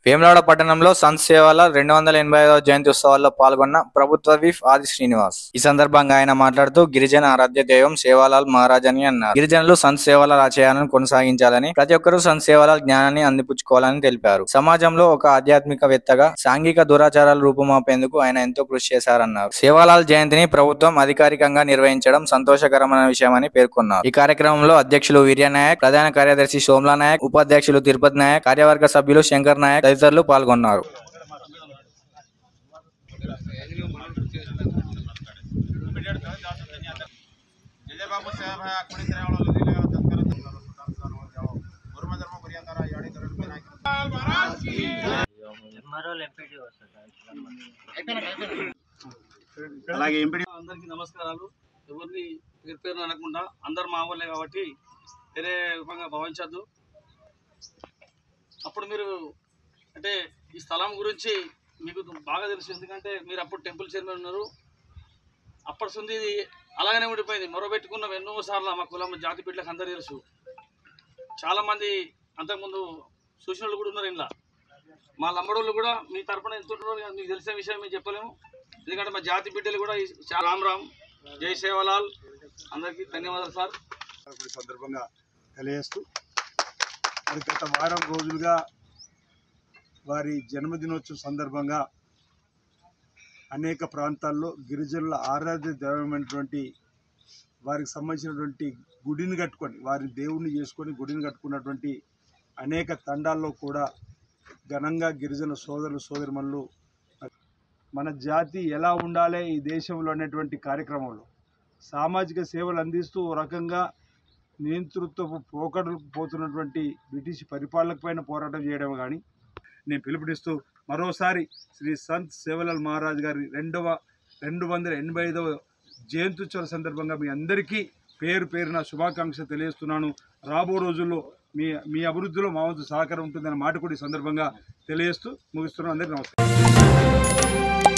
వేములవాడ పట్టణంలో సంత్ సేవల రెండు వందల ఎనభై ఐదవ జయంతి ఉత్సవాల్లో పాల్గొన్న ప్రభుత్వ విఫ్ ఆది శ్రీనివాస్ ఈ సందర్భంగా ఆయన మాట్లాడుతూ గిరిజన ఆరాధ్య దైవం సేవాలాల్ మహారాజ్ అని అన్నారు గిరిజనులు సంత్ సేవల ఆచయాలను కొనసాగించాలని ప్రతి ఒక్కరూ సంత్ సేవల జ్ఞానాన్ని అందిపుచ్చుకోవాలని తెలిపారు సమాజంలో ఒక ఆధ్యాత్మికవేత్తగా సాంఘిక దురాచారాలు రూపుమాపేందుకు ఆయన ఎంతో కృషి చేశారన్నారు సేవాలాల్ జయంతిని ప్రభుత్వం అధికారికంగా నిర్వహించడం సంతోషకరమైన విషయమని పేర్కొన్నారు ఈ కార్యక్రమంలో అధ్యక్షులు వీర్య నాయక్ ప్రధాన కార్యదర్శి సోమ్లా నాయక్ ఉపాధ్యక్షులు తిరుపతి నాయక్ కార్యవర్గ సభ్యులు శంకర్ నాయక్ తదితరులు పాల్గొన్నారు जयबाबू साहेब है कोणी तरी आवडलं दिले का तत्काळ गुरुमा धर्म पर्यंत याडी करून ఎంఆర్ఓలు ఎంపీటీ వస్తుంది అలాగే ఎంపీ అందరికీ నమస్కారాలు ఎవరిని పేరు పేరు అనకుండా అందరు మా వాళ్ళే కాబట్టి వేరే రూపంగా భావించద్దు అప్పుడు మీరు అంటే ఈ స్థలం గురించి మీకు బాగా తెలుసు ఎందుకంటే మీరు అప్పుడు టెంపుల్ చైర్మన్ ఉన్నారు అప్పటి నుండి ఇది అలాగనే ఉండిపోయింది మొరబెట్టుకున్నాం ఎన్నో సార్లు మా కులం జాతి బిడ్డలకు అందరూ తెలుసు చాలామంది అంతకుముందు చూసిన వాళ్ళు కూడా ఉన్నారు ఇంట్లో మా లంబడోళ్ళు కూడా మీ తరపున ఎంత ఉంటున్నారు కదా మీకు తెలిసిన విషయం మేము చెప్పలేము ఎందుకంటే మా జాతి బిడ్డలు కూడా ఈ- చా- రామ్ రామ్ జై సేవలాల్ అందరికీ ధన్యవాదాలు సార్ ఈ సందర్భంగా తెలియజేస్తూ మరి గత వారం రోజులుగా వారి జన్మదినోత్సవం సందర్భంగా అనేక ప్రాంతాల్లో గిరిజనుల ఆరాధ్య దైవమైనటువంటి వారికి సంబంధించినటువంటి గుడిని కట్టుకొని వారి దేవుణ్ణి చేసుకొని గుడిని కట్టుకున్నటువంటి అనేక తండాల్లో కూడా ఘనంగా గిరిజన సోదరులు సోదరిమణులు మన జాతి ఎలా ఉండాలి ఈ దేశంలో అనేటువంటి కార్యక్రమంలో సామాజిక సేవలు అందిస్తూ ఓ రకంగా నియంతృత్వపు పోకడలకు పోతున్నటువంటి బ్రిటిష్ పరిపాలన పైన పోరాటం చేయడం కానీ నేను పిలుపునిస్తూ మరోసారి శ్రీ సంత్ సేవలాల్ మహారాజ్ గారి రెండవ రెండు వందల ఎనభై ఐదవ జయంత్యుత్సవ సందర్భంగా మీ అందరికీ పేరు పేరున శుభాకాంక్షలు తెలియజేస్తున్నాను రాబో రోజుల్లో మీ మీ అభివృద్ధిలో మా వంతు సహకారం ఉంటుందన్న మాట కూడా ఈ సందర్భంగా తెలియజేస్తూ ముగిస్తున్నాను అందరికీ నమస్కారం